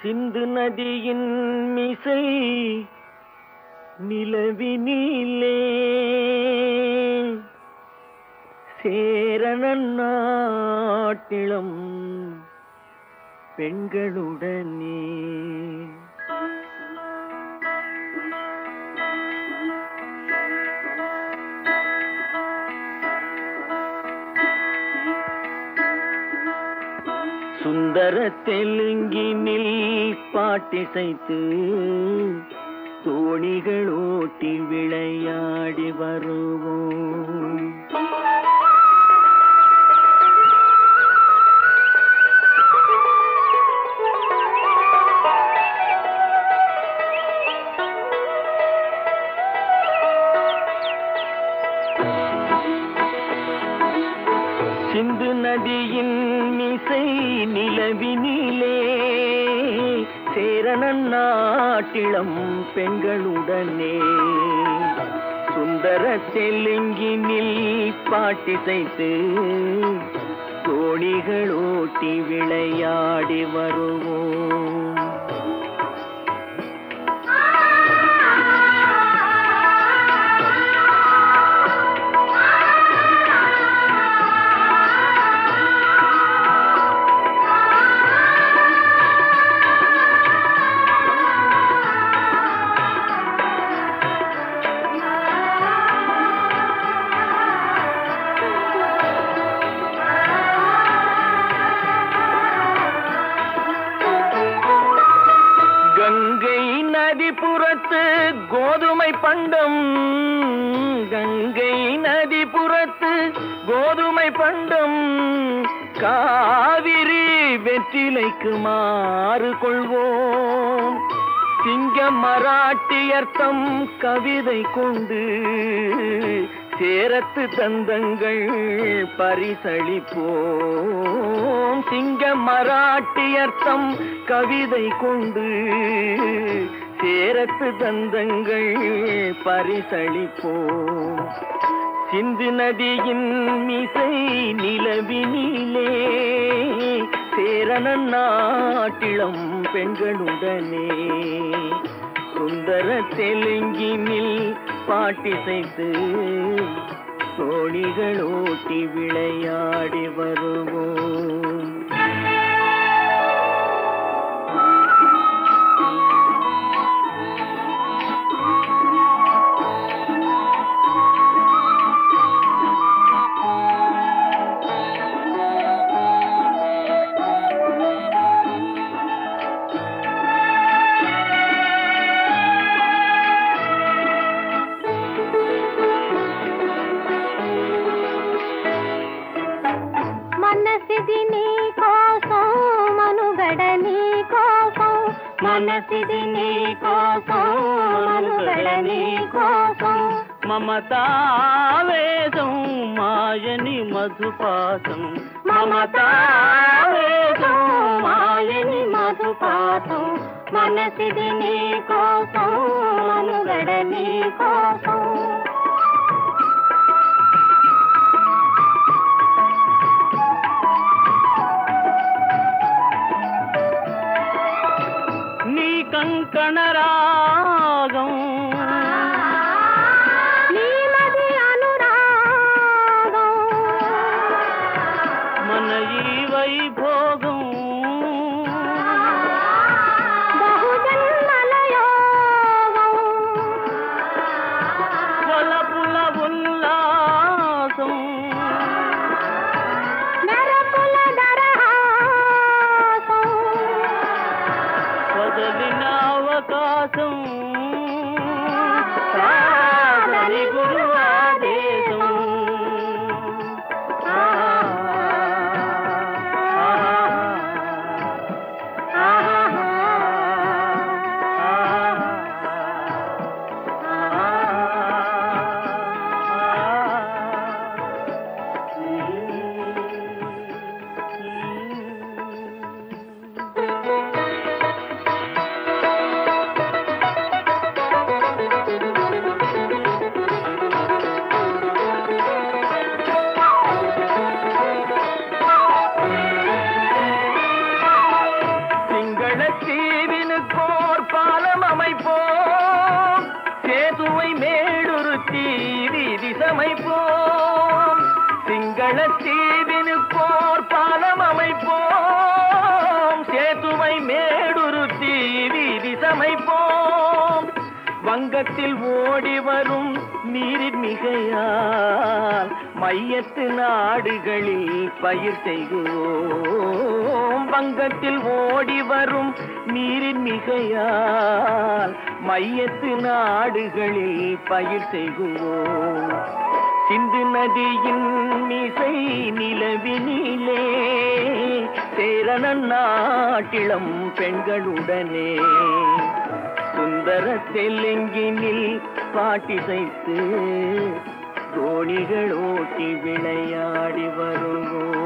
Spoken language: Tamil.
சிந்து நதியின் மிசை நிலவினிலே சேரணன் நாட்டிளம் பெண்களுடனே சுந்தர தெலுங்கினில் பாட்டிசைத்து தோணிகள் ஓட்டி விளையாடி வருவோம் சிந்து நதியின் மிசை நிலவினிலே சேரணன் நாட்டிளம் பெண்களுடனே சுந்தர தெலுங்கினில் பாட்டிசைத்து தோணிகள் ஓட்டி விளையாடி வருவோம் கங்கை நதிபுறத்து கோதுமை பண்டம் கங்கை நதிபுறத்து கோதுமை பண்டம் காவிரி வெற்றிலைக்கு மாறு கொள்வோம் சிங்க மராட்டியர்த்தம் கவிதை கொண்டு சேரத்து தந்தங்கள் பரிசளிப்போம் சிங்க மராட்டியர்த்தம் கவிதை கொண்டு சேரத்து தந்தங்கள் பரிசளிப்போம் சிந்து நதியின் மிசை நிலவினிலே சேரணன் நாட்டிளம் பெண்களுடனே சுந்தர தெலுங்கினில் பாட்டிசைத்து தோணிகள் ஓட்டி விளையாடி வருவோம் మనసిది నీ కోసం మనుగడ నీ కోసం మనసిది నీ కోసం మనుగడ నీ కోసం మమతావేశం మాయని మధుపాసం మమతావేశం మాయని మధుపాతం మనసిది నీ కోసం మనుగడ నీ కోసం నీ కంకణ రాగం నీమది అనురాగం మన ఈ వైభోగం బహుజన్మల యోగం కొలపుల ఉల్లాసం మెరపుల దరహాసం వదలిన అవకాశం కాదని గురు ఆదేశం ఆ, ఆ, ఆ. முல்லைத்தீவினுக்கோர் பாலம் அமைப்போம் சேதுமை மேடுருத்தி வீதி சமைப்போம் வங்கத்தில் ஓடி வரும் நீரின் மிகையால் மையத்து நாடுகளில் பயிர் செய்குவோம் வங்கத்தில் ஓடி வரும் நீரின் மிகையால் மையத்து நாடுகளில் பயிர் செய்குவோம் சிந்து நதியின் மிசை நிலவினிலே சேரணன் நாட்டிளம் பெண்களுடனே சுந்தர தெலுங்கினில் பாட்டிசைத்து தோணிகள் ஓட்டி விளையாடி வருவோம்